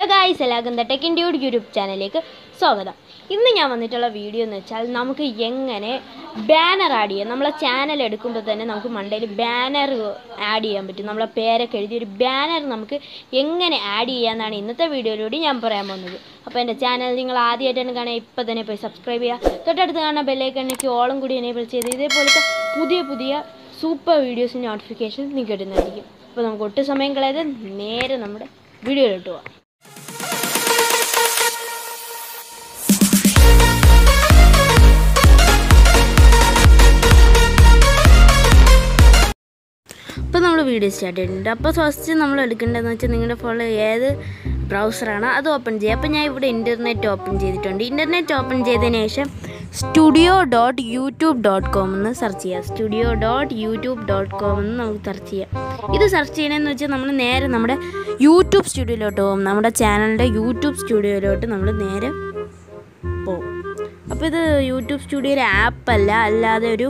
guys എല്ലാവർക്കും the tech ഇൻഡ്യൂഡ് YouTube ചാനലിലേക്ക് സ്വാഗതം ഇന്ന് ഞാൻ വന്നിട്ടുള്ള വീഡിയോ എന്ന് വെച്ചാൽ നമുക്ക് എങ്ങനെ ബാനർ ആഡ് ചെയ്യാം നമ്മളെ ചാനൽ എടുക്കുമ്പോൾ തന്നെ നമുക്ക് മണ്ടയിൽ ബാനർ ആഡ് ചെയ്യാൻ പറ്റും നമ്മളെ പേരൊക്കെ എഴുതി ഒരു ബാനർ നമുക്ക് എങ്ങനെ ആഡ് ചെയ്യാമെന്നാണ് ഇന്നത്തെ വീഡിയോയിലൂടെ ഞാൻ പറയാൻ പോകുന്നത് അപ്പോൾ എൻ്റെ ചാനൽ നിങ്ങൾ ആദ്യമായിട്ടാണ് കാണാൻ ഇപ്പോൾ തന്നെ പോയി സബ്സ്ക്രൈബ് ചെയ്യുക തൊട്ടടുത്ത് കാണുന്ന ബെല്ലൈക്കണിലേക്ക് ഓളം കൂടി എനേബിൾ ചെയ്ത് ഇതേപോലത്തെ പുതിയ പുതിയ സൂപ്പർ വീഡിയോസ് നോട്ടിഫിക്കേഷൻ നിങ്ങൾക്ക് കിട്ടുന്നതായിരിക്കും അപ്പോൾ നമുക്ക് ഒട്ടും സമയം കളയാതെ നേരെ നമ്മുടെ വീഡിയോയിലോട്ട് പോവാം അപ്പോൾ നമ്മൾ വീഡിയോ സ്റ്റാർട്ട് ചെയ്തിട്ടുണ്ട് അപ്പോൾ ഫസ്റ്റ് നമ്മൾ എടുക്കേണ്ടതെന്ന് വെച്ചാൽ നിങ്ങളുടെ ഫോണിൽ ഏത് ബ്രൗസറാണ് അത് ഓപ്പൺ ചെയ്യുക അപ്പോൾ ഞാൻ ഇവിടെ ഇൻ്റർനെറ്റ് ഓപ്പൺ ചെയ്തിട്ടുണ്ട് ഇൻ്റർനെറ്റ് ഓപ്പൺ ചെയ്തതിന് ശേഷം studio dot YouTube dot com എന്ന് സെർച്ച് ചെയ്യുക studio dot YouTube dot com എന്ന് നമുക്ക് സെർച്ച് ചെയ്യാം ഇത് സെർച്ച് ചെയ്യണമെന്ന് വെച്ചാൽ നമ്മൾ നേരെ നമ്മുടെ യൂട്യൂബ് സ്റ്റുഡിയോയിലോട്ട് പോകും നമ്മുടെ ചാനലിൻ്റെ യൂട്യൂബ് സ്റ്റുഡിയോയിലോട്ട് നമ്മൾ നേരെ പോകും അപ്പോൾ ഇത് യൂട്യൂബ് സ്റ്റുഡിയോയുടെ ആപ്പല്ല അല്ലാതെ ഒരു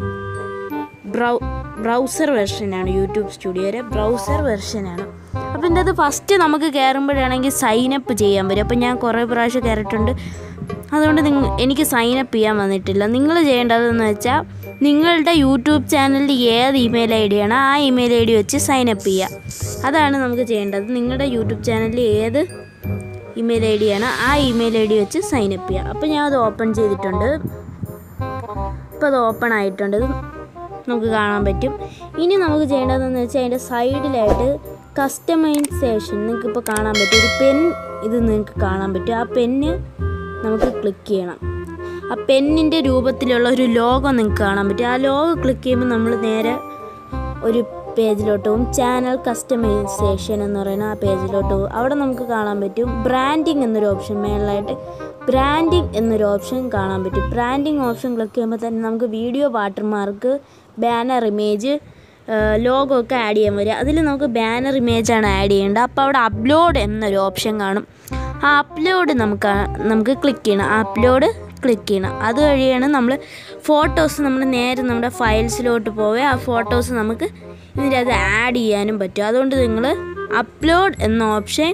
ബ്രൗ ബ്രൗസർ വെർഷനാണ് യൂട്യൂബ് സ്റ്റുഡിയോയുടെ ബ്രൗസർ വെർഷനാണ് അപ്പോൾ ഇതിൻ്റെ അത് ഫസ്റ്റ് നമുക്ക് കയറുമ്പോഴാണെങ്കിൽ സൈനപ്പ് ചെയ്യാൻ പറ്റും അപ്പോൾ ഞാൻ കുറേ പ്രാവശ്യം കയറിയിട്ടുണ്ട് അതുകൊണ്ട് നിങ്ങ എനിക്ക് സൈനപ്പ് ചെയ്യാൻ വന്നിട്ടില്ല നിങ്ങൾ ചെയ്യേണ്ടതെന്ന് വെച്ചാൽ നിങ്ങളുടെ യൂട്യൂബ് ചാനലിൽ ഏത് ഇമെയിൽ ഐ ഡിയാണ് ആ ഇമെയിൽ ഐ ഡി വെച്ച് സൈനപ്പ് ചെയ്യുക അതാണ് നമുക്ക് ചെയ്യേണ്ടത് നിങ്ങളുടെ യൂട്യൂബ് ചാനലിൽ ഏത് ഇമെയിൽ ഐ ഡിയാണ് ആ ഇമെയിൽ ഐ ഡി വെച്ച് സൈനപ്പ് ചെയ്യുക അപ്പോൾ ഞാൻ അത് ഓപ്പൺ ചെയ്തിട്ടുണ്ട് ഇപ്പോൾ അത് ഓപ്പൺ ആയിട്ടുണ്ട് ഇത് നമുക്ക് കാണാൻ പറ്റും ഇനി നമുക്ക് ചെയ്യേണ്ടതെന്ന് വെച്ചാൽ അതിൻ്റെ സൈഡിലായിട്ട് കസ്റ്റമൈസേഷൻ നിങ്ങൾക്ക് ഇപ്പോൾ കാണാൻ പറ്റും ഒരു പെൻ ഇത് നിങ്ങൾക്ക് കാണാൻ പറ്റും ആ പെന്ന് നമുക്ക് ക്ലിക്ക് ചെയ്യണം ആ പെന്നിൻ്റെ രൂപത്തിലുള്ള ഒരു ലോഗോ നിങ്ങൾക്ക് കാണാൻ പറ്റും ആ ലോഗോ ക്ലിക്ക് ചെയ്യുമ്പോൾ നമ്മൾ നേരെ ഒരു പേജിലോട്ട് പോകും ചാനൽ കസ്റ്റമൈസേഷൻ എന്ന് പറയുന്ന ആ പേജിലോട്ട് പോകും അവിടെ നമുക്ക് കാണാൻ പറ്റും ബ്രാൻഡിങ് എന്നൊരു ഓപ്ഷൻ മേളിലായിട്ട് ബ്രാൻഡിങ് എന്നൊരു ഓപ്ഷൻ കാണാൻ പറ്റും ബ്രാൻഡിങ് ഓപ്ഷൻ ക്ലിക്ക് ചെയ്യുമ്പോൾ തന്നെ നമുക്ക് video watermark banner image logo ഒക്കെ ആഡ് ചെയ്യാൻ വരിക അതിൽ നമുക്ക് ബാനർ ഇമേജാണ് ആഡ് ചെയ്യേണ്ടത് അപ്പോൾ അവിടെ അപ്ലോഡ് എന്നൊരു ഓപ്ഷൻ കാണും ആ അപ്ലോഡ് നമുക്ക് നമുക്ക് ക്ലിക്ക് ചെയ്യണം അപ്ലോഡ് ക്ലിക്ക് ചെയ്യണം അത് വഴിയാണ് നമ്മൾ ഫോട്ടോസ് നമ്മൾ നേരെ നമ്മുടെ ഫയൽസിലോട്ട് പോവുക ആ ഫോട്ടോസ് നമുക്ക് ഇതിൻ്റെ അത് ആഡ് ചെയ്യാനും പറ്റും അതുകൊണ്ട് നിങ്ങൾ അപ്ലോഡ് എന്ന ഓപ്ഷൻ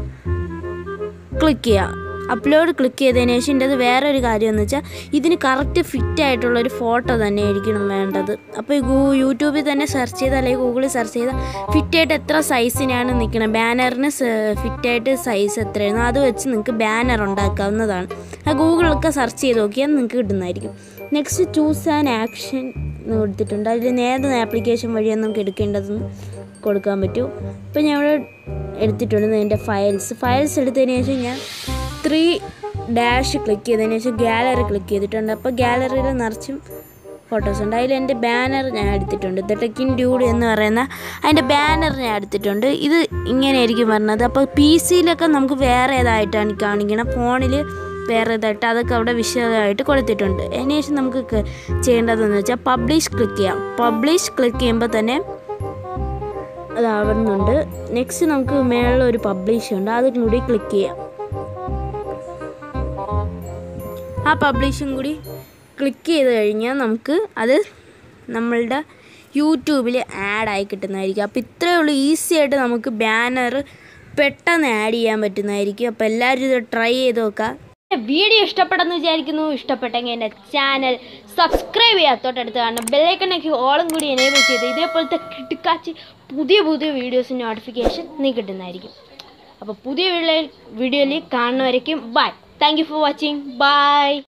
ക്ലിക്ക് ചെയ്യുക അപ്ലോഡ് ക്ലിക്ക് ചെയ്തതിന് ശേഷം ഇതിൻ്റെ അത് വേറൊരു കാര്യം എന്ന് വെച്ചാൽ ഇതിന് കറക്റ്റ് ഫിറ്റ് ആയിട്ടുള്ള ഒരു ഫോട്ടോ തന്നെ ആയിരിക്കണം വേണ്ടത് അപ്പോൾ ഈ ഗൂ യൂട്യൂബിൽ തന്നെ സെർച്ച് ചെയ്ത് അല്ലെങ്കിൽ ഗൂഗിളിൽ സെർച്ച് ചെയ്താൽ ഫിറ്റായിട്ട് എത്ര സൈസിനാണ് നിൽക്കുന്നത് ബാനറിന് ഫിറ്റായിട്ട് സൈസ് എത്രയായിരുന്നു അത് വെച്ച് നിങ്ങൾക്ക് ബാനർ ഉണ്ടാക്കാവുന്നതാണ് ആ ഗൂഗിളൊക്കെ സെർച്ച് ചെയ്ത് നോക്കിയാൽ നിങ്ങൾക്ക് കിട്ടുന്നതായിരിക്കും നെക്സ്റ്റ് ചൂസ് ആൻഡ് ആക്ഷൻ എന്ന് കൊടുത്തിട്ടുണ്ട് അതിൽ ഏത് ആപ്ലിക്കേഷൻ വഴിയാണ് നമുക്ക് എടുക്കേണ്ടതെന്ന് കൊടുക്കാൻ പറ്റും ഇപ്പോൾ ഞാൻ ഇവിടെ എടുത്തിട്ടുണ്ട് എൻ്റെ ഫയൽസ് ഫയൽസ് എടുത്തതിന് ശേഷം ഞാൻ ത്രീ ഡാഷ് ക്ലിക്ക് ചെയ്തതിന് ശേഷം ഗാലറി ക്ലിക്ക് ചെയ്തിട്ടുണ്ട് അപ്പോൾ ഗാലറിയിൽ നിറച്ചും ഫോട്ടോസ് ഉണ്ട് അതിൽ എൻ്റെ ബാനർ ഞാൻ എടുത്തിട്ടുണ്ട് ദ ടെക്കിൻ ഡ്യൂഡ് എന്ന് പറയുന്ന അതിൻ്റെ ബാനർ ഞാൻ എടുത്തിട്ടുണ്ട് ഇത് ഇങ്ങനെയായിരിക്കും പറഞ്ഞത് അപ്പോൾ പി സിയിലൊക്കെ നമുക്ക് വേറെ ഏതായിട്ടാണ് കാണിക്കണം ഫോണിൽ വേറെ ഇതായിട്ട് അതൊക്കെ അവിടെ വിശദമായിട്ട് കൊടുത്തിട്ടുണ്ട് അതിന് ശേഷം നമുക്ക് ക- ചെയ്യേണ്ടതെന്ന് വെച്ചാൽ പബ്ലിഷ് ക്ലിക്ക് ചെയ്യാം പബ്ലിഷ് ക്ലിക്ക് ചെയ്യുമ്പോൾ തന്നെ അതാവുന്നുണ്ട് നെക്സ്റ്റ് നമുക്ക് മേളിൽ ഒരു പബ്ലിഷ് ഉണ്ട് അതും കൂടി ക്ലിക്ക് ചെയ്യാം ആ പബ്ലിഷും കൂടി ക്ലിക്ക് ചെയ്ത് കഴിഞ്ഞാൽ നമുക്ക് അത് നമ്മളുടെ യൂട്യൂബിൽ ആഡായി കിട്ടുന്നതായിരിക്കും അപ്പോൾ ഇത്രയേ ഉള്ളൂ ഈസി ആയിട്ട് നമുക്ക് ബാനർ പെട്ടെന്ന് ആഡ് ചെയ്യാൻ പറ്റുന്നതായിരിക്കും അപ്പോൾ എല്ലാവരും ഇത് ട്രൈ ചെയ്ത് നോക്കുക വീഡിയോ ഇഷ്ടപ്പെട്ടെന്ന് വിചാരിക്കുന്നു ഇഷ്ടപ്പെട്ടെങ്കിൽ എൻ്റെ ചാനൽ സബ്സ്ക്രൈബ് ചെയ്യുക തൊട്ടടുത്ത് കാണണം ബെല്ലൈക്കണൊക്കെ ഓളം കൂടി എനേബിൾ ചെയ്ത് ഇതേപോലത്തെ കിട്ടുക്കാച്ച് പുതിയ പുതിയ വീഡിയോസ് നോട്ടിഫിക്കേഷൻ നീ കിട്ടുന്നതായിരിക്കും അപ്പോൾ പുതിയ വീഡിയോയിൽ കാണുന്നവരേക്കും bye thank you for watching by